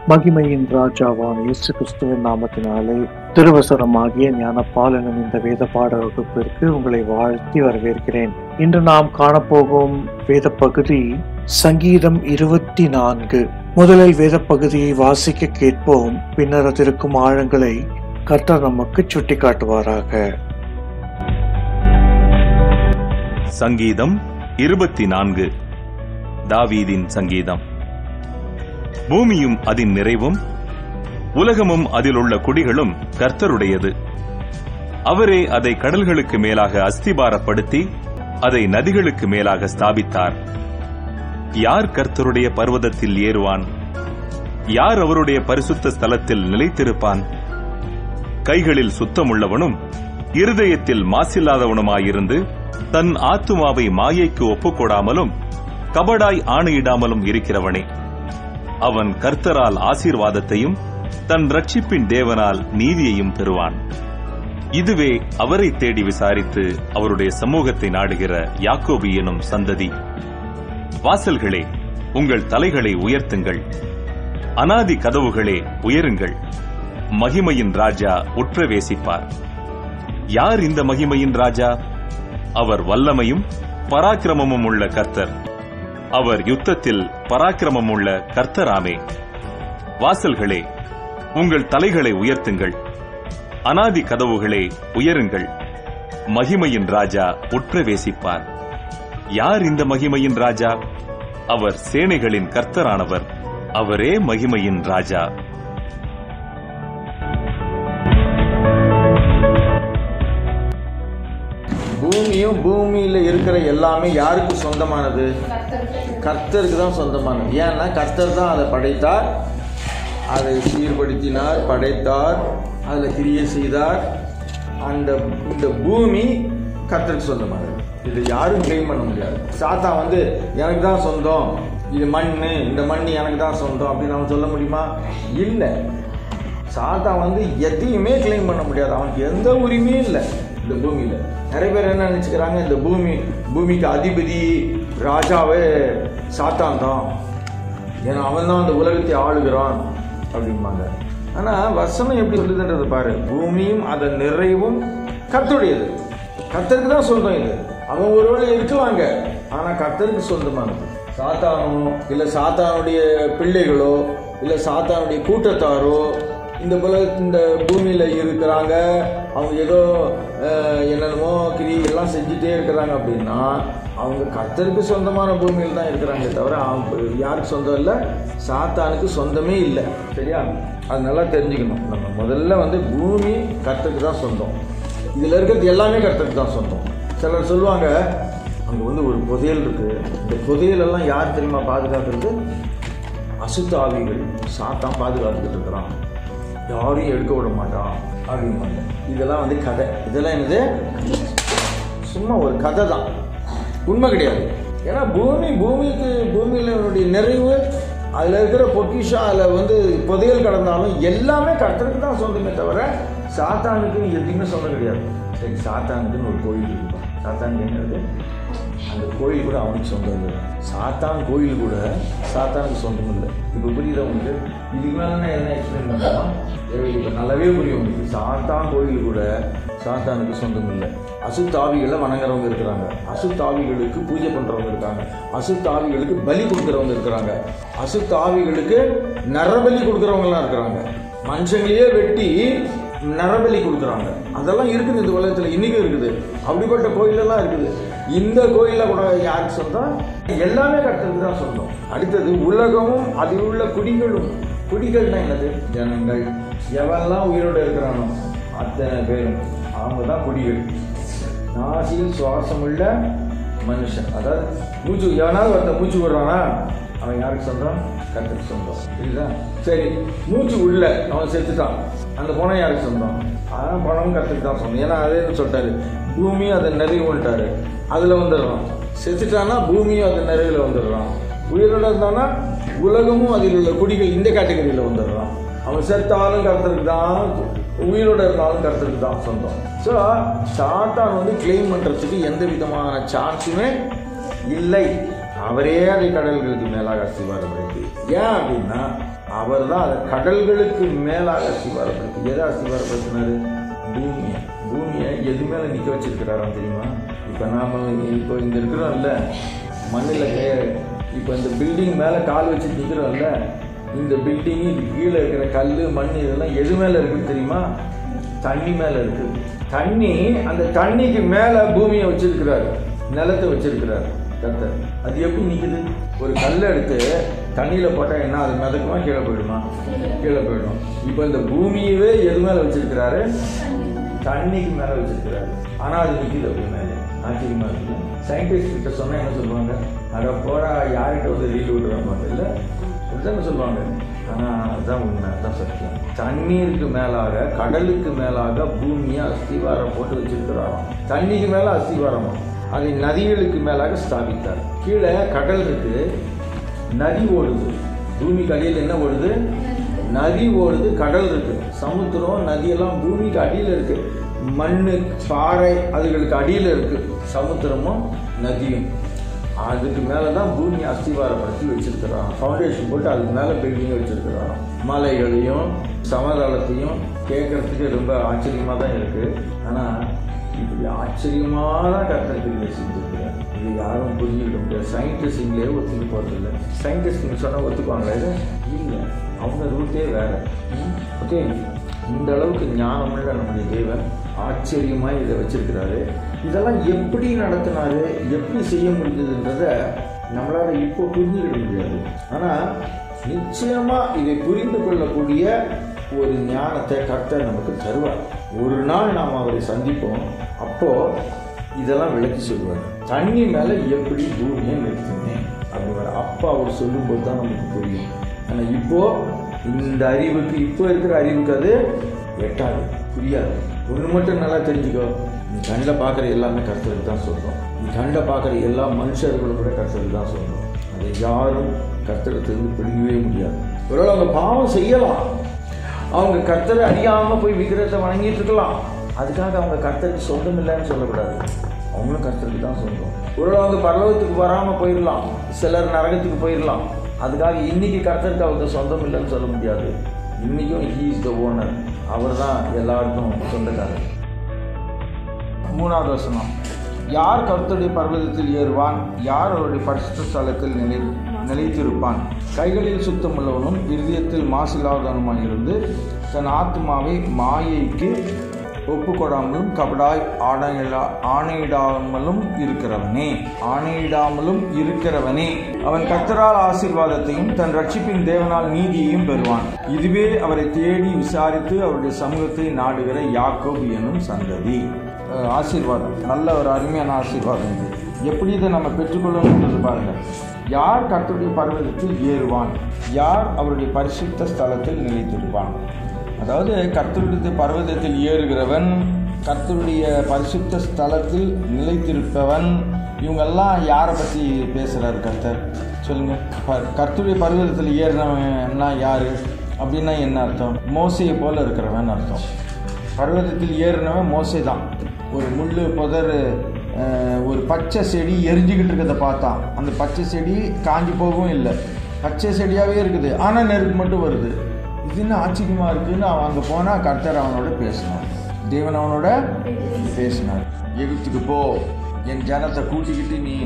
மகிமையின் ராஜாவான இயேசு கிறிஸ்துவின் நாமத்தினாலே திருவசனமாகிய ஞானப்பால் எனும் இந்த வேத பாட வகுப்பிற்கு உங்களை வாழ்த்தி வரவேற்கிறேன் இன்று நாம் காணப்போகும் வேத பகுதி சங்கீதம் இருபத்தி நான்கு முதலில் வேத பகுதியை வாசிக்க கேட்போம் பின்னர் அதிருக்கும் ஆழங்களை கர்த்தர் நமக்கு சுட்டி காட்டுவாராக சங்கீதம் இருபத்தி நான்கு தாவீதின் சங்கீதம் பூமியும் அதன் நிறைவும் உலகமும் அதில் உள்ள குடிகளும் கர்த்தருடையது அவரே அதை கடல்களுக்கு மேலாக அஸ்திபாரப்படுத்தி அதை நதிகளுக்கு மேலாக ஸ்தாபித்தார் யார் கர்த்தருடைய பர்வதத்தில் ஏறுவான் யார் அவருடைய பரிசுத்த ஸ்தலத்தில் நிலைத்திருப்பான் கைகளில் சுத்தமுள்ளவனும் இருதயத்தில் மாசில்லாதவனுமாயிருந்து தன் ஆத்துமாவை மாயைக்கு ஒப்புக்கொடாமலும் கபடாய் ஆணையிடாமலும் இருக்கிறவனே அவன் கர்த்தரால் ஆசீர்வாதத்தையும் தன் ரட்சிப்பின் தேவனால் நீதியையும் பெறுவான் இதுவே அவரை தேடி விசாரித்து அவருடைய சமூகத்தை நாடுகிற யாக்கோபி எனும் சந்ததி வாசல்களே உங்கள் தலைகளை உயர்த்துங்கள் அனாதி கதவுகளே உயருங்கள் மகிமையின் ராஜா உட்பிரவேசிப்பார் யார் இந்த மகிமையின் ராஜா அவர் வல்லமையும் பராக்கிரமமும் உள்ள கர்த்தர் அவர் யுத்தத்தில் பராக்கிரமம் உள்ள கர்த்தராமே வாசல்களே உங்கள் தலைகளை உயர்த்துங்கள் அனாதி கதவுகளே உயருங்கள் மகிமையின் ராஜா உட்பிரவேசிப்பார் யார் இந்த மகிமையின் ராஜா அவர் சேனைகளின் கர்த்தரானவர் அவரே மகிமையின் ராஜா பூமியும் பூமியில இருக்கிற எல்லாமே யாருக்கு சொந்தமானது கர்த்தருக்கு தான் சொந்தமானது ஏன்னா கர்த்தர் தான் அதை படைத்தார் அதை சீர்படுத்தினார் படைத்தார் அதில் கிரியை செய்தார் அந்த இந்த பூமி கர்த்தருக்கு சொந்தமானது இது யாரும் கிளைம் பண்ண முடியாது சாத்தா வந்து எனக்கு தான் சொந்தம் இது மண் இந்த மண் எனக்கு தான் சொந்தம் அப்படின்னு நம்ம சொல்ல முடியுமா இல்லை சாத்தா வந்து எதையுமே கிளைம் பண்ண முடியாது அவனுக்கு எந்த உரிமையும் இல்லை இந்த பூமியில் நிறைய பேர் என்ன நினச்சிக்கிறாங்க இந்த பூமி பூமிக்கு அதிபதி ராஜாவே சாத்தான் தான் ஏன்னா அவன் தான் அந்த உலகத்தை ஆளுகிறான் அப்படிம்பாங்க ஆனால் வசனம் எப்படி சொல்லுதுன்றது பாரு பூமியும் அதன் நிறைவும் கர்த்தருடையது கர்த்தருக்கு தான் சொந்தம் இது அவன் ஒருவேளை இருக்கலாங்க ஆனால் கர்த்தருக்கு சொந்தமானது சாத்தானோ இல்லை சாத்தானுடைய பிள்ளைகளோ இல்லை சாத்தானுடைய கூட்டத்தாரோ இந்த போல இந்த பூமியில் இருக்கிறாங்க அவங்க ஏதோ அஹ், என்னென்னமோ கிரி எல்லாம் செஞ்சுட்டே இருக்கிறாங்க அப்படின்னா அவங்க கர்த்தருக்கு சொந்தமான பூமியில் தான் இருக்கிறாங்க தவிர அவங்க யாருக்கு சொந்தம் இல்லை சாத்தானுக்கு சொந்தமே இல்லை சரியா அது நல்லா தெரிஞ்சுக்கணும் நம்ம முதல்ல வந்து பூமி கர்த்தருக்கு தான் சொந்தம் இதில் இருக்கிறது எல்லாமே கர்த்தருக்கு தான் சொந்தம் சிலர் சொல்லுவாங்க அங்கே வந்து ஒரு புதையல் இருக்கு இந்த புதையலெல்லாம் யார் தெரியுமா பாதுகாக்கிறது அசுத்த ஆவிகள் சாத்தான் பாதுகாத்துக்கிட்டு இருக்கிறான் யாரையும் எடுக்க விட மாட்டான் அப்படிம்பாங்க இதெல்லாம் வந்து கதை இதெல்லாம் என்னது சும்மா ஒரு கதை தான் உண்மை கிடையாது ஏன்னா பூமி பூமிக்கு பூமியில் என்னுடைய நிறைவு அதில் இருக்கிற பொக்கிஷம் அதில் வந்து புதையல் கடந்தாலும் எல்லாமே கர்த்தருக்கு தான் சொந்தமே தவிர சாத்தானுக்கு எதுவுமே சொந்தம் கிடையாது சரி சாத்தானுக்குன்னு ஒரு கோயில் இருக்குப்பா சாத்தானுக்கு என்ன இருக்கு அந்த கோயில் கூட அவனுக்கு சொந்தம் இல்லை சாத்தான் கோயில் கூட சாத்தானுக்கு சொந்தம் இல்லை இப்போ புரியுதா உங்களுக்கு இதுக்கு மேலே நான் என்ன எக்ஸ்பிளைன் பண்ணலாமா இப்போ நல்லாவே புரியும் உங்களுக்கு சாத்தான் கோயில் கூட சாத்தானுக்கு சொந்தம் இல்லை அசுத்தாவிகளை வணங்குறவங்க இருக்கிறாங்க அசுத்தாவிகளுக்கு பூஜை பண்ணுறவங்க இருக்காங்க அசுத்தாவிகளுக்கு பலி கொடுக்குறவங்க இருக்கிறாங்க அசுத்தாவிகளுக்கு நரபலி கொடுக்குறவங்கலாம் இருக்கிறாங்க மனுஷங்களையே வெட்டி நரபலி கொடுக்குறாங்க அதெல்லாம் இருக்குது இந்த உலகத்தில் இன்னைக்கும் இருக்குது அப்படிப்பட்ட கோயிலெல்லாம் இருக்குது இந்த கோயிலில் கூட யாருக்கு சொந்தம் எல்லாமே கட்டுறதுக்கு தான் சொந்தம் அடுத்தது உலகமும் அதில் உள்ள குடிகளும் குடிகள்னா என்னது ஜனங்கள் எவெல்லாம் உயிரோடு இருக்கிறானோ அத்தனை பேரும் அவங்க தான் குடிகள் நாசியில் சுவாசமுள்ள மனுஷன் அதாவது மூச்சு எவனாவது ஒருத்தன் மூச்சு விடுறானா அவன் யாருக்கு சொந்தம் கருத்துக்கு சொந்தம் புரியுதா சரி மூச்சு உள்ள அவன் செத்துட்டான் அந்த பணம் யாருக்கு சொந்தம் அதான் பணம் கருத்துக்கு தான் சொந்தம் ஏன்னா அதே சொல்லிட்டாரு பூமி அதை நிறைவுன்ட்டாரு அதில் வந்துடுறான் செத்துட்டானா பூமியும் அது நிறைவில் வந்துடுறான் உயிரோட இருந்தானா உலகமும் அதில் உள்ள குடிகள் இந்த கேட்டகரியில் வந்துடுறான் அவன் செத்தாலும் கருத்துக்கு தான் உயிரோட இருந்தாலும் கருத்துக்கு தான் சொந்தம் ஸோ சாத்தான் வந்து கிளைம் பண்ணுறதுக்கு எந்த விதமான சான்ஸுமே இல்லை அவரே அதை கடல்களுக்கு மேலாக அஸ்திவாரப்படுத்தி ஏன் அப்படின்னா அவர் தான் அதை கடல்களுக்கு மேலாக அஸ்திவாரப்படுத்தி எதை அஸ்திவாரப்படுத்தினாரு பூமியை பூமியை எது மேலே நிற்க வச்சிருக்கிறாராம் தெரியுமா இப்போ நாம் இப்போ இங்கே இருக்கிறோம்ல மண்ணில் இப்போ இந்த பில்டிங் மேலே கால் வச்சு நிற்கிறோம்ல இந்த பில்டிங் இது கீழே இருக்கிற கல் மண் இதெல்லாம் எது மேலே இருக்குன்னு தெரியுமா தண்ணி மேலே இருக்கு தண்ணி அந்த தண்ணிக்கு மேலே பூமியை வச்சிருக்கிறாரு நிலத்தை வச்சிருக்கிறாரு கர்த்தர் அது எப்படி நிற்குது ஒரு கல்லை எடுத்து தண்ணியில் போட்டால் என்ன அது மிதக்குமா கீழே போயிடுமா கீழே போயிடும் இப்போ இந்த பூமியவே எது மேலே வச்சிருக்கிறாரு தண்ணிக்கு மேலே வச்சிருக்கிறாரு ஆனால் அது நிற்குது அப்படி மேலே ஆச்சரியமா இருக்கு சயின்டிஸ்ட் கிட்ட சொன்னால் என்ன சொல்லுவாங்க அட போடா யார்கிட்ட வந்து ரீல் விடுறாங்க இல்லை இதுதானே சொல்லுவாங்க ஆனால் அதுதான் உண்மை அதுதான் சத்தியம் தண்ணீருக்கு மேலாக கடலுக்கு மேலாக பூமியை அஸ்திவாரம் போட்டு வச்சிருக்கிறாராம் தண்ணிக்கு மேலே அஸ்திவாரமா அதை நதிகளுக்கு மேலாக ஸ்தாபித்தார் கீழே கடல் இருக்கு நதி ஓடுது பூமிக்கு அடியில் என்ன ஓடுது நதி ஓடுது கடல் இருக்கு சமுத்திரம் நதியெல்லாம் பூமிக்கு அடியில் இருக்கு மண்ணு பாறை அதுகளுக்கு அடியில் இருக்கு சமுத்திரமும் நதியும் அதுக்கு மேலே தான் பூமி அஸ்திவாரப்படுத்தி வச்சிருக்கிறான் ஃபவுண்டேஷன் போட்டு அதுக்கு மேலே பில்டிங் வச்சிருக்கிறான் மலைகளையும் சமதளத்தையும் கேட்கறதுக்கு ரொம்ப ஆச்சரியமாக தான் இருக்குது ஆனால் இப்படி ஆச்சரியமான கட்டத்தில் செஞ்சுருக்கிறார் இது யாரும் புரிஞ்சுக்கிட்ட முடியாது சயின்டிஸ்ட்ங்களே ஒத்துக்க போகிறதில்ல சயின்டிஸ்ட்ங்க சொன்னால் ஒத்துக்குவாங்களே இது இல்லை அவங்க ரூட்டே வேறு ஓகே இந்த அளவுக்கு ஞானமுள்ள நம்முடைய தேவன் ஆச்சரியமாக இதை வச்சிருக்கிறாரு இதெல்லாம் எப்படி நடத்தினாரு எப்படி செய்ய முடிஞ்சதுன்றத நம்மளால் இப்போ புரிஞ்சுக்கிட முடியாது ஆனால் நிச்சயமாக இதை புரிந்து கொள்ளக்கூடிய ஒரு ஞானத்தை கர்த்தர் நமக்கு தருவார் ஒரு நாள் நாம் அவரை சந்திப்போம் அப்போ இதெல்லாம் விளக்கி சொல்லுவார் தண்ணி மேலே எப்படி பூமியை நிறுத்தினேன் அப்படிங்கிற அப்பா அவர் சொல்லும்போது தான் நமக்கு புரியும் ஆனால் இப்போ இந்த அறிவுக்கு இப்போ இருக்கிற அறிவுக்கு அது எட்டாது புரியாது ஒன்று மட்டும் நல்லா தெரிஞ்சுக்கோ நீ கண்ணில் பார்க்குற எல்லாமே கர்த்தருக்கு தான் சொல்கிறோம் நீ கண்ணில் பார்க்குற எல்லா மனுஷர்களும் கூட கர்த்தருக்கு தான் சொல்கிறோம் அதை யாரும் கர்த்தரத்திலிருந்து பிடிக்கவே முடியாது ஒருவேளை அவங்க பாவம் செய்யலாம் அவங்க கர்த்தரை அறியாமல் போய் விக்கிரத்தை வணங்கிட்டு இருக்கலாம் அதுக்காக அவங்க கர்த்தருக்கு சொந்தம் இல்லைன்னு சொல்லக்கூடாது அவங்களும் கர்த்தருக்கு தான் சொந்தம் ஒருவேளை அவங்க பரலோகத்துக்கு வராமல் போயிடலாம் சிலர் நரகத்துக்கு போயிடலாம் அதுக்காக இன்னைக்கு கர்த்தருக்கு அவங்க சொந்தம் இல்லைன்னு சொல்ல முடியாது இன்னைக்கும் ஹீ இஸ் த ஓனர் அவர் தான் எல்லாருக்கும் சொந்தக்காரர் மூணாவது வசனம் யார் கர்த்தருடைய பர்வதத்தில் ஏறுவான் யார் அவருடைய பரிசுத்த ஸ்தலத்தில் நிலை நிலைத்திருப்பான் கைகளில் சுத்தமுள்ளவனும் இருதயத்தில் மாசில்லாதவனுமாய் இருந்து தன் ஆத்மாவை மாயைக்கு ஒப்புக்கொடாமலும் கபடாய் ஆணையிடா ஆணையிடாமலும் இருக்கிறவனே ஆணையிடாமலும் இருக்கிறவனே அவன் கர்த்தரால் ஆசீர்வாதத்தையும் தன் ரட்சிப்பின் தேவனால் நீதியையும் பெறுவான் இதுவே அவரை தேடி விசாரித்து அவருடைய சமூகத்தை நாடுகிற யாக்கோபு எனும் சந்ததி அஹ் ஆசீர்வாதம் நல்ல ஒரு அருமையான ஆசீர்வாதம் இது எப்படி இதை நம்ம பெற்றுக்கொள்ளணுன்றது பாருங்க யார் கர்த்தருடைய பர்வதத்தில் ஏறுவான் யார் அவருடைய பரிசுத்த ஸ்தலத்தில் நிலைத்திருப்பான் அதாவது கர்த்தருடைய பர்வதத்தில் ஏறுகிறவன் கர்த்தருடைய பரிசுத்த ஸ்தலத்தில் நிலைத்திருப்பவன் இவங்கெல்லாம் யாரை பற்றி பேசுகிறாரு கர்த்தர் சொல்லுங்க ப கர்த்தருடைய பர்வதத்தில் ஏறினவன்னா யாரு அப்படின்னா என்ன அர்த்தம் மோசையை போல இருக்கிறவன் அர்த்தம் பர்வதத்தில் ஏறினவன் மோசை தான் ஒரு முள் புதர் அஹ், ஒரு பச்சை செடி எரிஞ்சுக்கிட்டு இருக்கிறத பார்த்தான் அந்த பச்சை செடி காஞ்சி போகவும் இல்லை பச்சை செடியாகவே இருக்குது ஆனால் நெருப்பு மட்டும் வருது இது என்ன ஆச்சரியமாக இருக்குன்னு அவன் அங்கே போனால் கர்த்தர் அவனோட பேசினார் தேவன் அவனோட பேசினார் எகிப்துக்கு போ என் ஜனத்தை கூட்டிக்கிட்டு நீ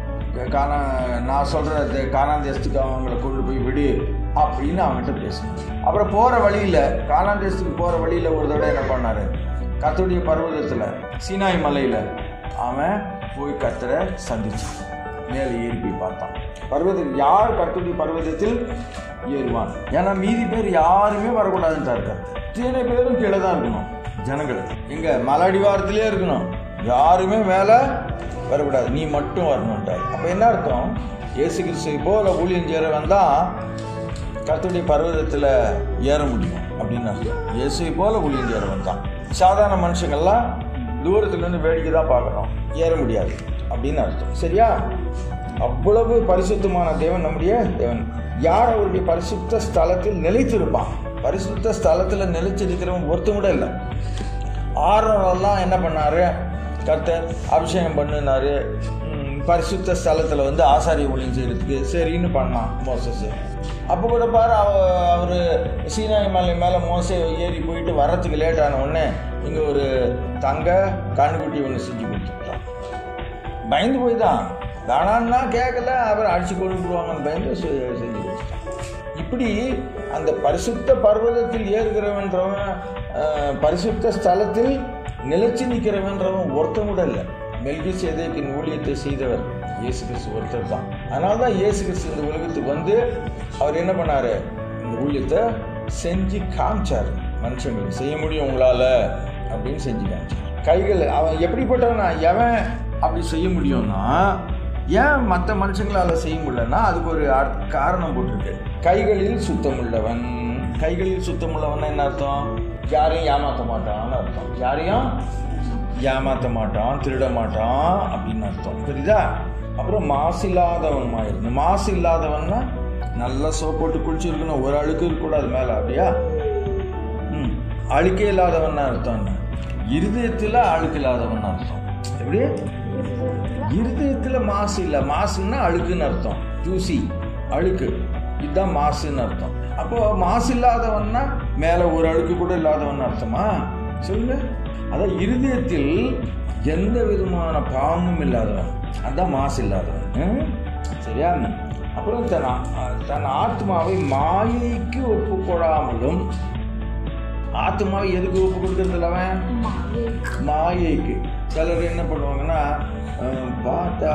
காணா நான் சொல்கிற காணாந்த தேசத்துக்கு அவங்கள கொண்டு போய் விடு அப்படின்னு அவன்கிட்ட பேசினார் அப்புறம் போகிற வழியில் காணாந்த தேசத்துக்கு போகிற வழியில் ஒரு தடவை என்ன பண்ணார் கர்த்தருடைய பர்வதத்தில் சீனாய் மலையில் அவன் போய் கர்த்தரை சந்திச்சான் மேலே ஏறி போய் பார்த்தான் பர்வதத்தில் யார் கர்த்தருடைய பர்வதத்தில் ஏறுவான் ஏன்னா மீதி பேர் யாருமே வரக்கூடாதுன்னு இருக்கார் இத்தனை பேரும் கீழே தான் இருக்கணும் ஜனங்கள் எங்க மலை அடிவாரத்திலே இருக்கணும் யாருமே மேலே வரக்கூடாது நீ மட்டும் வரணுன்ட்டார் அப்போ என்ன அர்த்தம் இயேசு கிறிஸ்து போல ஊழியம் செய்கிறவன் தான் கர்த்தருடைய பர்வதத்தில் ஏற முடியும் அப்படின்னு அர்த்தம் இயேசுவை போல ஊழியம் செய்கிறவன் தான் சாதாரண மனுஷங்கள்லாம் தூரத்துலேருந்து வேடிக்கை தான் பார்க்கணும் ஏற முடியாது அப்படின்னு அர்த்தம் சரியா அவ்வளவு பரிசுத்தமான தேவன் நம்முடைய தேவன் யார் அவருடைய பரிசுத்த ஸ்தலத்தில் நிலைத்திருப்பான் பரிசுத்த ஸ்தலத்தில் நிலைச்சிருக்கிறவன் ஒருத்தன் கூட இல்லை ஆரோரெல்லாம் என்ன பண்ணாரு கர்த்தர் அபிஷேகம் பண்ணினாரு ம், பரிசுத்த ஸ்தலத்தில் வந்து ஆசாரிய ஊழியம் செய்கிறதுக்கு சரின்னு பண்ணான் மோசஸ் அப்போ கூட பாரு அவ அவர் சீனாய் மலை மேலே மோசை ஏறி போயிட்டு வர்றதுக்கு லேட் ஆன உடனே இங்கே ஒரு தங்க கண்ணுக்குட்டி ஒன்று செஞ்சு கொடுத்துட்டான் பயந்து போய் தான் வேணான்னா கேட்கல அவர் அடிச்சு கொண்டு விடுவாங்கன்னு பயந்து செ- செஞ்சு கொடுத்துட்டான் இப்படி அந்த பரிசுத்த பர்வதத்தில் ஏறுகிறவன்றவன் அஹ், பரிசுத்த ஸ்தலத்தில் நிலைச்சு நிற்கிறவன்றவன் ஒருத்தன் கூட இல்லை மெல்கி சேதேக்கின் ஊழியத்தை செய்தவர் இயேசு கிறிஸ்து ஒருத்தர் தான் அதனால தான் இயேசு கிறிஸ்து இந்த உலகத்துக்கு வந்து அவர் என்ன பண்ணாரு இந்த ஊழியத்தை செஞ்சு காமிச்சார் மனுஷங்களுக்கு செய்ய முடியும் உங்களால அப்படின்னு செஞ்சு காமிச்சார் கைகள் அவன் எப்படிப்பட்டவனா எவன் அப்படி செய்ய முடியும்னா ஏன் மற்ற மனுஷங்களால செய்ய முடியலன்னா அதுக்கு ஒரு அர்- காரணம் போட்டிருக்கு கைகளில் சுத்தமுள்ளவன் கைகளில் சுத்தமுள்ளவன் என்ன அர்த்தம் யாரையும் ஏமாத்த மாட்டான்னு அர்த்தம் யாரையும் ஏமாத்த மாட்டான் திருட மாட்டான் அப்படின்னு அர்த்தம் புரியுதா அப்புறம் மாசு இல்லாதவன் இருந்து மாசு இல்லாதவன்னா நல்லா சோப் போட்டு குளிச்சிருக்கணும் ஒரு அழுக்கு இருக்கக்கூடாது மேலே அப்படியா ம் அழுக்கே இல்லாதவன் அர்த்தம் என்ன இருதயத்தில் அழுக்கு இல்லாதவன் அர்த்தம் எப்படி இருதயத்தில் மாசு இல்லை மாசுன்னா அழுக்குன்னு அர்த்தம் தூசி அழுக்கு இதுதான் மாசுன்னு அர்த்தம் அப்போ மாசு இல்லாதவன்னா மேலே ஒரு அழுக்கு கூட இல்லாதவன் அர்த்தமா சொல்லுங்க அதான் இருதயத்தில் எந்த விதமான பாவமும் இல்லாதவன் அதான் மாசு இல்லாதவன் ம்? சரியா அப்புறம் தன் ஆ- தன் ஆத்மாவை மாயைக்கு ஒப்பு கொடாமலும் ஆத்மாவை எதுக்கு ஒப்பு கொடுக்கறது இல்ல அவன் மாயைக்கு சிலர் என்ன பண்ணுவாங்கன்னா அஹ், பார்த்தா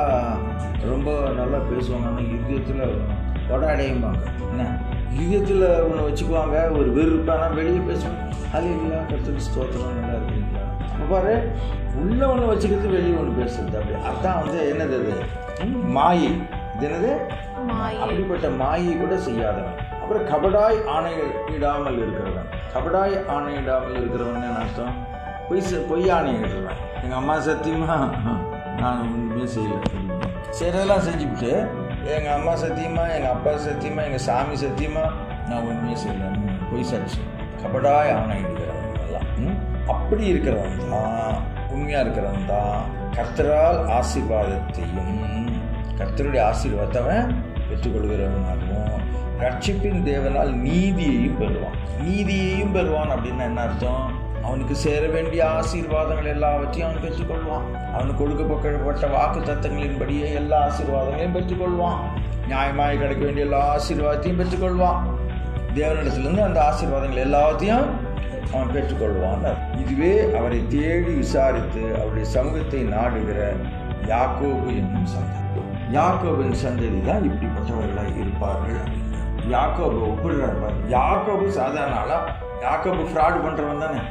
ரொம்ப நல்லா பேசுவாங்க ஆனால் இதயத்தில் கொடாடையும்பாங்க என்ன இதயத்தில் ஒன்று வச்சுக்குவாங்க ஒரு வெறுப்பானா வெளியே பேசுவாங்க அது இல்லையா கருத்துக்கு ஸ்தோத்திரம் நல்லா இருக்குங்களா அப்ப பாரு உள்ள ஒன்று வச்சுக்கிறது வெளியே ஒன்று பேசுறது அப்படி அதான் வந்து என்னது அது ம், மாயை இது என்னது அப்படிப்பட்ட மாயை கூட செய்யாதவன் அப்புறம் கபடாய் ஆணையிடாமல் இருக்கிறவன் கபடாய் ஆணையிடாமல் இருக்கிறவன் என்ன அர்த்தம் பொய் ச- பொய் ஆணையிடுறவன் எங்கள் அம்மா சத்தியமா நான் ஒன்றுமே செய்யல செய்கிறதெல்லாம் செஞ்சுவிட்டு எங்கள் அம்மா சத்தியமா எங்கள் அப்பா சத்தியமா எங்கள் சாமி சத்தியமா நான் ஒன்றுமே செய்யல பொய் சாட்சி கபடாய் ஆணையிடுகிறவன் எல்லாம் ம்? அப்படி இருக்கிறவன் தான் உண்மையாக இருக்கிறவன் தான் கர்த்தரால் ஆசீர்வாதத்தையும் கர்த்தருடைய ஆசீர்வாதத்தை அவன் பெற்றுக்கொள்கிறவனாகவும் ரட்சிப்பின் தேவனால் நீதியையும் பெறுவான் நீதியையும் பெறுவான் அப்படின்னா என்ன அர்த்தம் அவனுக்கு சேர வேண்டிய ஆசீர்வாதங்கள் எல்லாவற்றையும் அவன் பெற்றுக்கொள்வான் அவனுக்கு கொடுக்கப்பட்ட வாக்கு தத்தங்களின்படியே எல்லா ஆசீர்வாதங்களையும் பெற்றுக்கொள்வான் நியாயமாய் கிடைக்க வேண்டிய எல்லா ஆசீர்வாதத்தையும் பெற்றுக்கொள்வான் தேவனிடத்திலிருந்து அந்த ஆசீர்வாதங்கள் எல்லாத்தையும் அவன் பெற்றுக்கொள்வான் இதுவே அவரை தேடி விசாரித்து அவருடைய சமூகத்தை நாடுகிற யாக்கோபு என்னும் சந்ததி யாக்கோபின் சந்ததி தான் இப்படிப்பட்டவர்களாக இருப்பார்கள் யாக்கோபு ஒப்பிடுறாரு பாரு யாக்கோபு சாதாரண ஆளா யாக்கோபு ஃப்ராடு பண்றவன் தானே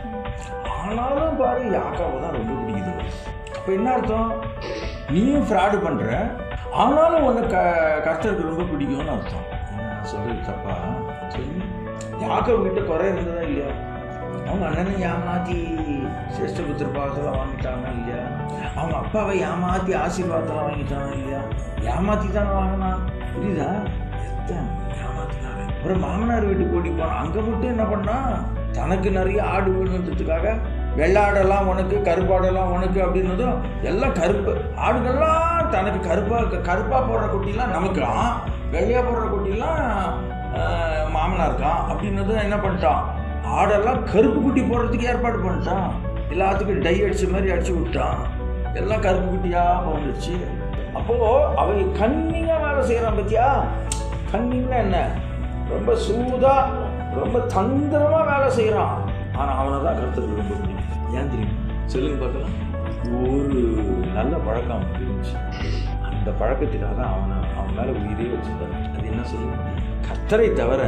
ஆனாலும் பாரு யாக்கோபு தான் ரொம்ப பிடிக்குது அப்போ என்ன அர்த்தம் நீயும் ஃப்ராடு பண்ற ஆனாலும் உன்னை க கர்த்தருக்கு ரொம்ப பிடிக்கும்னு அர்த்தம் என்ன நான் சொல்றது தப்பா சொல்லு யாக்கோபு கிட்ட குறை இருந்ததா இல்லையா அவங்க அண்ணனை ஏமாத்தி சிரேஷ்ட புத்திர பாகத்தெல்லாம் வாங்கிட்டாங்க இல்லையா அவங்க அப்பாவை ஏமாத்தி ஆசீர்வாதத்தெல்லாம் வாங்கிட்டாங்க இல்லையா ஏமாத்தி தானே வாங்கினான் புரியுதா எத்தனை ஏமாத்தினாரு அப்புறம் மாமனார் வீட்டுக்கு ஓடி போனான் அங்கே மட்டும் என்ன பண்ணான் தனக்கு நிறைய ஆடு வேணுன்றதுக்காக வெள்ளாடெல்லாம் உனக்கு கருப்பாடெல்லாம் உனக்கு அப்படின்னதும் எல்லாம் கருப்பு ஆடுகள்லாம் தனக்கு கருப்பா கருப்பா போடுற குட்டிலாம் நமக்கான் வெள்ளையா போடுற குட்டிலாம் ஆஹ், மாமனாருக்கான் அப்படின்னதும் என்ன பண்ணிட்டான் ஆடெல்லாம் கருப்பு குட்டி போடுறதுக்கு ஏற்பாடு பண்ணிட்டான் எல்லாத்துக்கும் டை அடிச்ச மாதிரி அடிச்சு விட்டான் எல்லாம் கருப்பு குட்டியா பிறந்துடுச்சு அப்போ அவன் கண்ணிங்கா வேலை செய்யறான் பத்தியா கண்ணிங்னா என்ன ரொம்ப சூதா ரொம்ப தந்திரமா வேலை செய்யறான் ஆனா அவனை தான் கருத்துக்கு ரொம்ப பிடிக்கும் ஏன் தெரியும் சொல்லுங்க பார்க்கலாம் ஒரு நல்ல பழக்கம் அவனுக்கு இருந்துச்சு அந்த பழக்கத்துக்காக தான் அவனை அவன் மேல உயிரே வச்சிருந்தாரு அது என்ன சொல்லுங்க கத்தரை தவிர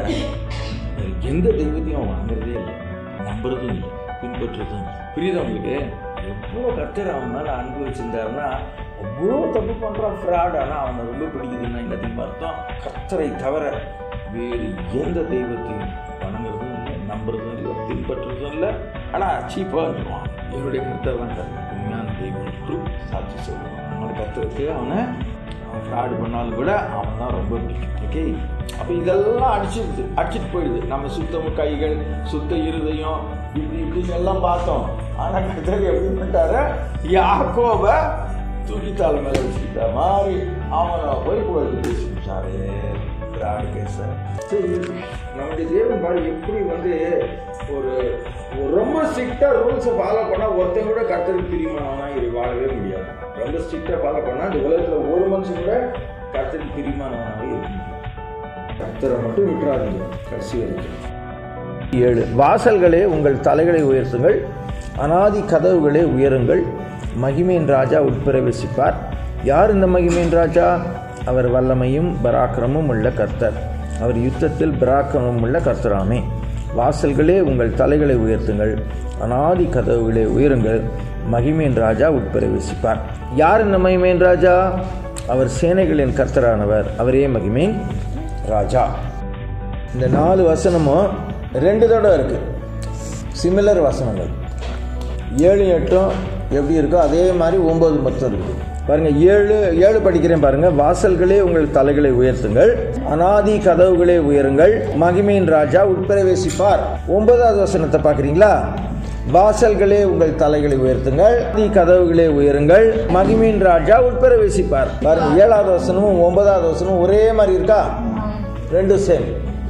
வேற எந்த தெய்வத்தையும் அவன் வணங்குறதே இல்லை நம்புறதும் இல்லை பின்பற்றுறதும் இல்லை புரியுதா உங்களுக்கு எவ்வளோ கத்தர் அவன் மேலே அன்பு வச்சிருந்தாருன்னா அவ்வளோ தப்பு பண்ணுறான் ஃப்ராட் ஆனால் அவனை ரொம்ப பிடிக்குதுன்னா என்ன தெரியுமா அர்த்தம் கத்தரை தவிர வேறு எந்த தெய்வத்தையும் வணங்குறதும் இல்லை நம்புறதும் இல்லை பின்பற்றுறதும் இல்லை ஆனால் சீப்பாக வந்துடுவான் இவருடைய கர்த்தர் தான் கர்த்தர் உண்மையான தெய்வம் என்று சாட்சி சொல்லுவான் அவனோட கர்த்தருக்கு அவனை அவன் ஃப்ராடு பண்ணாலும் கூட அவன் தான் ரொம்ப பிடிக்கும் ஓகே அப்போ இதெல்லாம் அடிச்சிடுது அடிச்சிட்டு போயிடுது நம்ம சுத்தம் கைகள் சுத்த இருதயம் இப்படி இப்படின்னு எல்லாம் பார்த்தோம் ஆனால் கர்த்தர் எப்படி பண்ணிட்டாரு யாக்கோப தூக்கி தலை மேல வச்சுக்கிட்ட மாதிரி அவனை போய் புகழ்ந்து பேசிட்டாரு பிராடு பேச சரி நம்முடைய தேவன் பாரு எப்படி வந்து ஒரு ஒரு ரொம்ப ஸ்ட்ரிக்டாக ரூல்ஸை ஃபாலோ பண்ணால் ஒருத்தன் கூட கர்த்தருக்கு பிரியமானவனா இது வாழவே முடியாது ரொம்ப ஸ்ட்ரிக்டாக ஃபாலோ பண்ணால் இந்த உலகத்தில் ஒரு மனுஷன் கூட கர்த்தருக்கு பிரியமானவனாகவே இருக்க முடியாது கர்த்தரை மட்டும் விட்டுறாதீங்க கடைசி வரைக்கும் ஏழு வாசல்களே உங்கள் தலைகளை உயர்த்துங்கள் அனாதி கதவுகளே உயருங்கள் மகிமையின் ராஜா உட்பிரவேசிப்பார் யார் இந்த மகிமையின் ராஜா அவர் வல்லமையும் பராக்கிரமும் உள்ள கர்த்தர் அவர் யுத்தத்தில் பராக்கிரமும் உள்ள கர்த்தராமே வாசல்களே உங்கள் தலைகளை உயர்த்துங்கள் அனாதி கதவுகளே உயருங்கள் மகிமையின் ராஜா உட்பிரவேசிப்பார் யார் இந்த மகிமையின் ராஜா அவர் சேனைகளின் கர்த்தரானவர் அவரே மகிமையின் ராஜா இந்த நாலு வசனமும் ரெண்டு தடவை இருக்கு சிமிலர் வசனங்கள் ஏழு எட்டும் எப்படி இருக்கோ அதே மாதிரி ஒன்பது பத்தும் இருக்கு பாருங்க ஏழு ஏழு படிக்கிறேன் பாருங்க வாசல்களே உங்கள் தலைகளை உயர்த்துங்கள் அனாதி கதவுகளே உயருங்கள் மகிமையின் ராஜா உட்பிரவேசிப்பார் ஒன்பதாவது வசனத்தை பார்க்குறீங்களா வாசல்களே உங்கள் தலைகளை உயர்த்துங்கள் அனாதி கதவுகளே உயருங்கள் மகிமையின் ராஜா உட்பிரவேசிப்பார் பாருங்க ஏழாவது வசனமும் ஒன்பதாவது வசனமும் ஒரே மாதிரி இருக்கா ரெண்டும் சேம்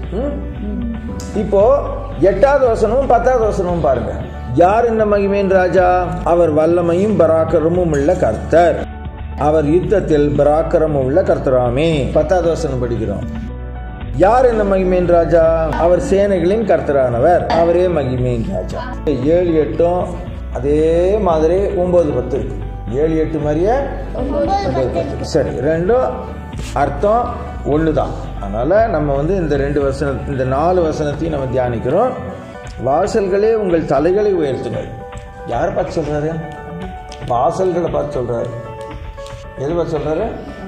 இப்போ எட்டாவது வசனமும் பத்தாவது வசனமும் பாருங்க யார் இந்த மகிமையின் ராஜா அவர் வல்லமையும் பராக்கிரமும் உள்ள கர்த்தர் அவர் யுத்தத்தில் பராக்கிரமும் உள்ள கர்த்தராமே பத்தாவது வசனம் படிக்கிறோம் யார் இந்த மகிமையின் ராஜா அவர் சேனைகளின் கர்த்தரானவர் அவரே மகிமையின் ராஜா ஏழு எட்டும் அதே மாதிரி ஒன்பது பத்து இருக்கு ஏழு எட்டு மாதிரியே ஒன்பது பத்து சரி ரெண்டும் அர்த்தம் ஒன்று தான் அதனால் நம்ம வந்து இந்த ரெண்டு வசன இந்த நாலு வசனத்தையும் நம்ம தியானிக்கிறோம் வாசல்களே உங்கள் தலைகளை உயர்த்துங்கள் யார் பார்த்து சொல்கிறாரு வாசல்களை பார்த்து சொல்கிறாரு எது பார்த்து சொல்கிறாரு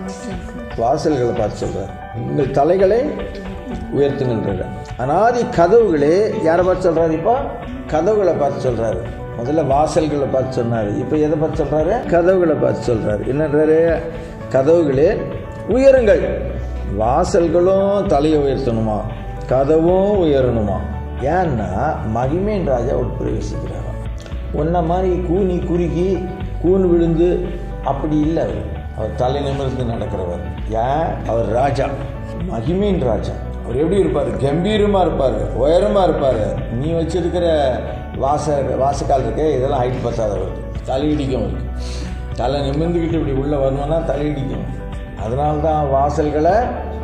வாசல்களை பார்த்து சொல்கிறார் உங்கள் தலைகளை உயர்த்துங்கன்றாரு அனாதி கதவுகளே யாரை பார்த்து சொல்கிறாரு இப்போ கதவுகளை பார்த்து சொல்கிறாரு முதல்ல வாசல்களை பார்த்து சொன்னார் இப்போ எதை பார்த்து சொல்கிறாரு கதவுகளை பார்த்து சொல்கிறாரு என்னன்றாரு கதவுகளே உயருங்கள் வாசல்களும் தலையை உயர்த்தணுமா கதவும் உயரணுமா ஏன்னா மகிமேன் ராஜா உட்பிரவேசிக்கிறாராம் உன்ன மாதிரி கூனி குறுகி கூன் விழுந்து அப்படி இல்லை அவர் அவர் தலை நிமிர்ந்து நடக்கிறவர் ஏன் அவர் ராஜா மகிமேன் ராஜா அவர் எப்படி இருப்பார் கம்பீரமாக இருப்பார் உயரமாக இருப்பார் நீ வச்சிருக்கிற வாச வாசக்கால் இருக்க இதெல்லாம் ஹைட் பத்தாதவர் தலையிடிக்கும் அவருக்கு தலை நிமிர்ந்துக்கிட்டு இப்படி உள்ளே வரணும்னா தலையிடிக்கும் அதனால தான் வாசல்களை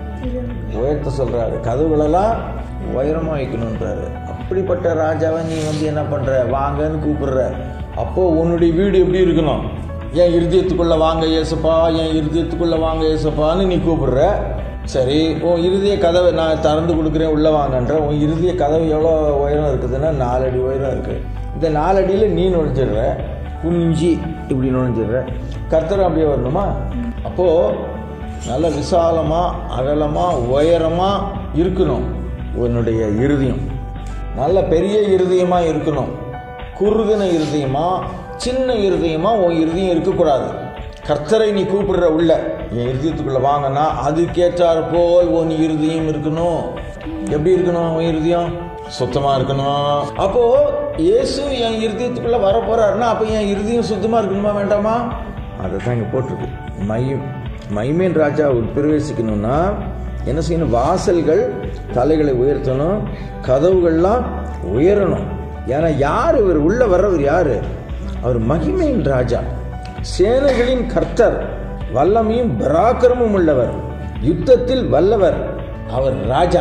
உயர்த்த சொல்கிறாரு கதவுகளெல்லாம் உயரமாக வைக்கணுன்றாரு அப்படிப்பட்ட ராஜாவை நீ வந்து என்ன பண்ணுற வாங்கன்னு கூப்பிடுற அப்போது உன்னுடைய வீடு எப்படி இருக்கணும் என் இருதயத்துக்குள்ளே வாங்க ஏசப்பா என் இருதயத்துக்குள்ளே வாங்க ஏசப்பான்னு நீ கூப்பிடுற சரி உன் இருதய கதவை நான் திறந்து கொடுக்குறேன் உள்ளே வாங்கன்ற உன் இருதய கதவு எவ்வளோ உயரம் இருக்குதுன்னா நாலடி உயரம் இருக்குது இந்த நாலடியில் நீ நுழைஞ்சிடுற குனிஞ்சி இப்படி நுழைஞ்சிடுற கர்த்தர் அப்படியே வரணுமா அப்போது நல்ல விசாலமாக அகலமாக உயரமாக இருக்கணும் உன்னுடைய இருதயம் நல்ல பெரிய இருதயமாக இருக்கணும் குறுகின இருதயமாக சின்ன இருதயமாக உன் இருதயம் இருக்கக்கூடாது கர்த்தரை நீ கூப்பிடுற உள்ள என் இருதயத்துக்குள்ளே வாங்கினா அதுக்கேற்றாற் போல் உன் இருதயம் இருக்கணும் எப்படி இருக்கணும் உன் இருதயம் சுத்தமாக இருக்கணும் அப்போது இயேசு என் இருதயத்துக்குள்ளே வர போகிறாருன்னா அப்போ என் இருதயம் சுத்தமாக இருக்கணுமா வேண்டாமா அதை தான் இங்கே போட்டிருக்கு மை மைமேன் ராஜா உட்பிரவேசிக்கணும்னா என்ன செய்யணும் வாசல்கள் தலைகளை உயர்த்தணும் கதவுகள்லாம் உயரணும் ஏன்னா யார் இவர் உள்ள வர்றவர் யாரு அவர் மகிமையின் ராஜா சேனைகளின் கர்த்தர் வல்லமையும் பராக்கிரமும் உள்ளவர் யுத்தத்தில் வல்லவர் அவர் ராஜா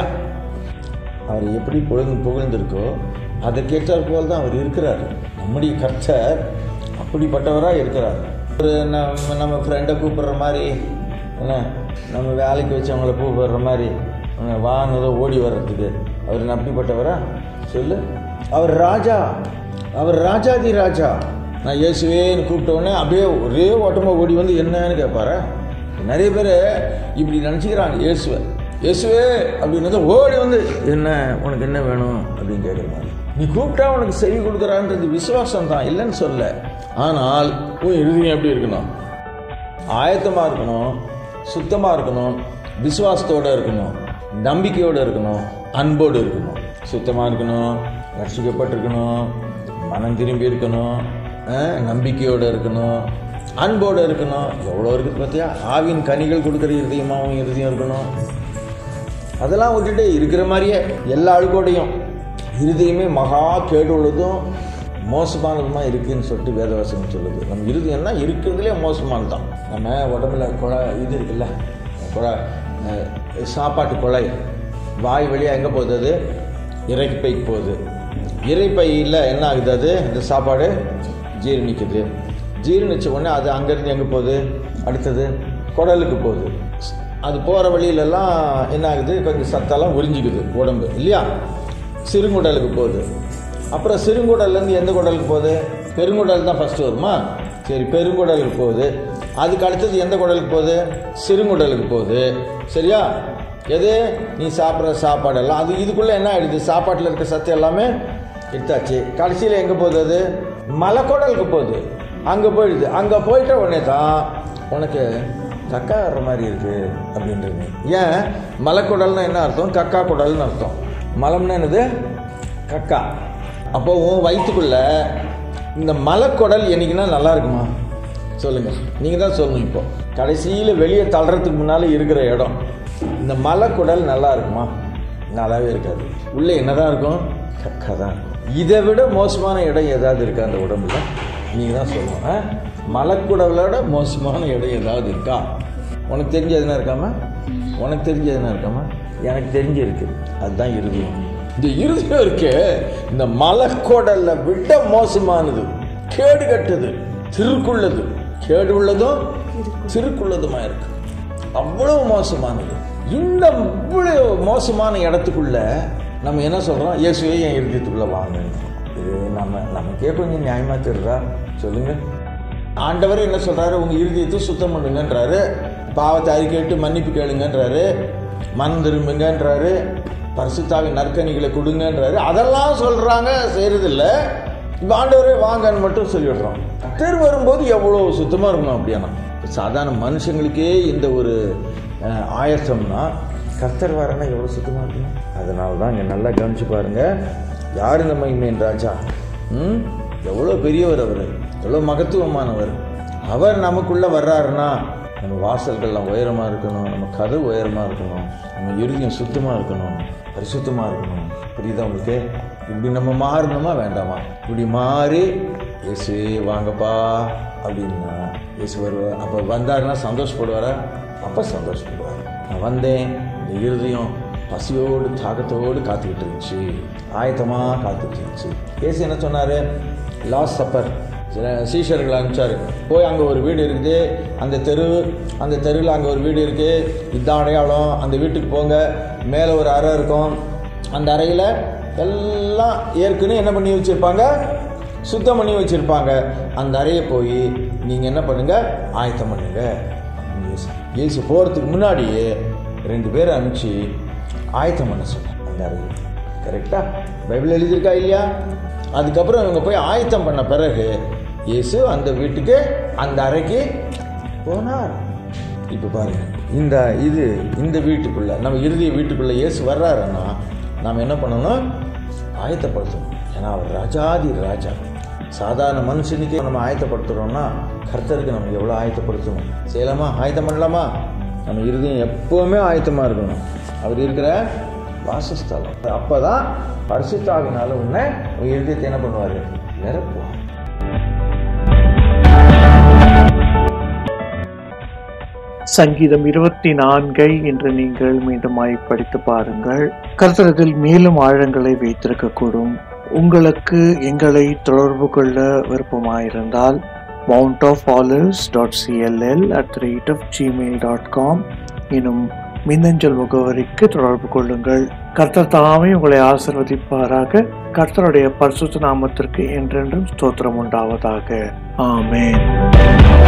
அவர் எப்படி புகழ்ந்து புகழ்ந்திருக்கோ அதற்கேற்றாற் போல் தான் அவர் இருக்கிறார் நம்முடைய கர்த்தர் அப்படிப்பட்டவராக இருக்கிறார் ஒரு நம்ம நம்ம ஃப்ரெண்டை கூப்பிடுற மாதிரி என்ன நம்ம வேலைக்கு வச்சவங்கள கூப்பிடுற மாதிரி என்ன, வானதோ ஓடி வர்றதுக்கு அவர் என்ன அப்படிப்பட்டவரா சொல்லு அவர் ராஜா அவர் ராஜாதி ராஜா நான் இயேசுவேன்னு கூப்பிட்ட உடனே அப்படியே ஒரே ஓட்டமாக ஓடி வந்து என்னன்னு கேட்பாரா நிறைய பேர் இப்படி நினச்சிக்கிறாங்க இயேசுவை இயேசுவே அப்படின்னு ஓடி வந்து என்ன உனக்கு என்ன வேணும் அப்படின்னு கேட்குற மாதிரி நீ கூப்பிட்டா உனக்கு செவி கொடுக்குறான்றது விசுவாசம் தான் இல்லைன்னு சொல்ல ஆனால் உன் இறுதியம் எப்படி இருக்கணும் ஆயத்தமாக இருக்கணும் சுத்தமாக இருக்கணும் விசுவாசத்தோடு இருக்கணும் நம்பிக்கையோடு இருக்கணும் அன்போடு இருக்கணும் சுத்தமாக இருக்கணும் ரட்சிக்கப்பட்டிருக்கணும் மனம் திரும்பி இருக்கணும் அஹ், நம்பிக்கையோடு இருக்கணும் அன்போடு இருக்கணும் எவ்வளோ இருக்குது பார்த்தியா ஆவின் கனிகள் கொடுக்குற இருதயமாகவும் இருதயம் இருக்கணும் அதெல்லாம் விட்டுட்டு இருக்கிற மாதிரியே எல்லா அழுக்கோடையும் இருதயமே மகா கேடு உள்ளதும் மோசமானதுமா இருக்குன்னு சொல்லிட்டு வேதவாசகம் சொல்லுது நம்ம இருதயம்னா இருக்கிறதுலே மோசமானது தான் நம்ம உடம்புல குழா இது இருக்குல்ல குழா அஹ், சாப்பாட்டு குழாய் வாய் வழியாக எங்கே போகுது அது இறைப்பைக்கு போகுது இறைப்பையில் என்ன ஆகுது அது இந்த சாப்பாடு ஜீரணிக்குது ஜீரணிச்ச உடனே அது அங்கேருந்து எங்கே போகுது அடுத்தது குடலுக்கு போகுது அது போகிற வழியிலெல்லாம் என்ன ஆகுது கொஞ்சம் சத்தெல்லாம் உறிஞ்சிக்குது உடம்பு இல்லையா சிறுங்குடலுக்கு போகுது அப்புறம் சிறுங்குடல்லேருந்து எந்த குடலுக்கு போகுது பெருங்குடல் தான் ஃபஸ்ட்டு வருமா சரி பெருங்குடலுக்கு போகுது அதுக்கு அடுத்தது எந்த குடலுக்கு போகுது சிறுங்குடலுக்கு போகுது சரியா எது நீ சாப்பிட்ற சாப்பாடெல்லாம் அது இதுக்குள்ளே என்ன ஆயிடுது சாப்பாட்டில் இருக்க சத்து எல்லாமே எடுத்தாச்சு கடைசியில் எங்கே போகுது அது மலைக்குடலுக்கு போகுது அங்கே போயிடுது அங்கே போயிட்ட உடனே தான் உனக்கு கக்கா வர்ற மாதிரி இருக்கு அப்படின்றது ஏன் மலைக்குடல்னா என்ன அர்த்தம் கக்கா குடல்னு அர்த்தம் மலம்னா என்னது கக்கா அப்போ உன் வயிற்றுக்குள்ள இந்த மலைக்குடல் என்னைக்குன்னா நல்லா இருக்குமா சொல்லுங்க நீங்கள் தான் சொல்லணும் இப்போ கடைசியில் வெளியே தள்ளுறதுக்கு முன்னால் இருக்கிற இடம் இந்த மலைக்குடல் நல்லா இருக்குமா நல்லாவே இருக்காது உள்ளே என்னதான் இருக்கும் கக்கா தான் இருக்கும் இதை விட மோசமான இடம் ஏதாவது இருக்கா அந்த உடம்புல நீங்கள் தான் சொல்லணும் ஆ? மலைக்குடலோட மோசமான இடம் ஏதாவது இருக்கா உனக்கு தெரிஞ்ச எதுனா இருக்காம உனக்கு தெரிஞ்ச எதுனா இருக்காம எனக்கு தெரிஞ்சு இருக்கு அதுதான் இருதயம் இந்த இருதயம் இருக்கு இந்த மலைக்குடலை விட மோசமானது கேடு கட்டுது திருக்குள்ளது கேடு உள்ளதும் திருக்குள்ளதுமா இருக்கு அவ்வளவு மோசமானது இந்த இவ்வளவு மோசமான இடத்துக்குள்ள நம்ம என்ன சொல்றோம் இயேசுவே என் இருதயத்துக்குள்ள வாங்க இது நம்ம நமக்கே கொஞ்சம் நியாயமா தெரியுதா சொல்லுங்க ஆண்டவர் என்ன சொல்றாரு உங்க இருதயத்தை சுத்தம் பண்ணுங்கன்றாரு பாவத்தை அறிக்கையிட்டு மன்னிப்பு கேளுங்கன்றாரு மனம் திரும்புங்கன்றாரு பரிசுத்தாவின் நற்கனிகளை கொடுங்கன்றாரு அதெல்லாம் சொல்றாங்க செய்யறதில்ல இப்போ ஆண்டவரே வாங்கன்னு மட்டும் சொல்லிடுறோம் கத்தர் வரும்போது எவ்வளோ சுத்தமாக இருக்கணும் அப்படியானா சாதாரண மனுஷங்களுக்கே இந்த ஒரு அஹ், ஆயத்தம்னா கர்த்தர் வரனா எவ்வளோ சுத்தமாக இருக்கணும் அதனால தான் இங்கே நல்லா கவனிச்சு பாருங்க யார் இந்த மகிமையின் ராஜா ம் எவ்வளோ பெரியவர் அவர் எவ்வளோ மகத்துவமானவர் அவர் நமக்குள்ளே வர்றாருன்னா நம்ம வாசல்கள்லாம் உயரமாக இருக்கணும் நம்ம கதவு உயரமாக இருக்கணும் நம்ம இருதயம் சுத்தமாக இருக்கணும் பரிசுத்தமாக இருக்கணும் புரியுதா உங்களுக்கு இப்படி நம்ம மாறணுமா வேண்டாமா இப்படி மாறி இயேசு வாங்கப்பா அப்படின்னா இயேசு வருவார் அப்போ வந்தாருன்னா சந்தோஷப்படுவாரா அப்போ சந்தோஷப்படுவார் நான் வந்தேன் இந்த இருதயம் பசியோடு தாகத்தோடு காத்துக்கிட்டு இருந்துச்சு ஆயத்தமாக காத்துக்கிட்டு இருந்துச்சு இயேசு என்ன சொன்னார் லாஸ்ட் சப்பர் சில சீஷர்களை அனுப்பிச்சாரு போய் அங்கே ஒரு வீடு இருக்குது அந்த தெரு அந்த தெருவில் அங்கே ஒரு வீடு இருக்குது இதான் அடையாளம் அந்த வீட்டுக்கு போங்க மேலே ஒரு அறை இருக்கும் அந்த அறையில் எல்லாம் ஏற்கனவே என்ன பண்ணி வச்சுருப்பாங்க சுத்தம் பண்ணி வச்சுருப்பாங்க அந்த அறையை போய் நீங்கள் என்ன பண்ணுங்கள் ஆயத்தம் பண்ணுங்க இயேசு இயேசு போகிறதுக்கு முன்னாடியே ரெண்டு பேரை அனுப்பிச்சு ஆயத்தம் பண்ண சொன்னாங்க அந்த அறையை கரெக்டா பைபிள் எழுதியிருக்கா இல்லையா அதுக்கப்புறம் இவங்க போய் ஆயத்தம் பண்ண பிறகு இயேசு அந்த வீட்டுக்கு அந்த அறைக்கு போனார் இப்போ பாருங்க இந்த இது இந்த வீட்டுக்குள்ள நம்ம இறுதிய வீட்டுக்குள்ள இயேசு வர்றாருன்னா நாம் என்ன பண்ணணும் ஆயத்தப்படுத்தணும் ஏன்னா அவர் ராஜாதி ராஜா சாதாரண மனுஷனுக்கே நம்ம ஆயத்தப்படுத்துகிறோம்னா கர்த்தருக்கு நம்ம எவ்வளோ ஆயத்தப்படுத்தணும் செய்யலாமா ஆயத்தம் பண்ணலாமா நம்ம இருதயம் எப்போவுமே ஆயத்தமாக இருக்கணும் அவர் இருக்கிற வாசஸ்தலம் அப்போ தான் பரிசுத்தாவினால உன்னை உன் இருதயத்தை என்ன பண்ணுவார் நிரப்புவார் சங்கீதம் இருபத்தி நான்கை இன்று நீங்கள் மீண்டுமாய் படித்து பாருங்கள் கர்த்தரத்தில் மேலும் ஆழங்களை வைத்திருக்கக்கூடும் உங்களுக்கு எங்களை தொடர்பு கொள்ள விருப்பமாயிருந்தால் mount of olives dot CLL at the rate of Gmail dot com எனும் மின்னஞ்சல் முகவரிக்கு தொடர்பு கொள்ளுங்கள் கர்த்தர் தாமே உங்களை ஆசிர்வதிப்பாராக கர்த்தருடைய பரிசுத்த நாமத்திற்கு என்றென்றும் ஸ்தோத்திரம் உண்டாவதாக ஆமென்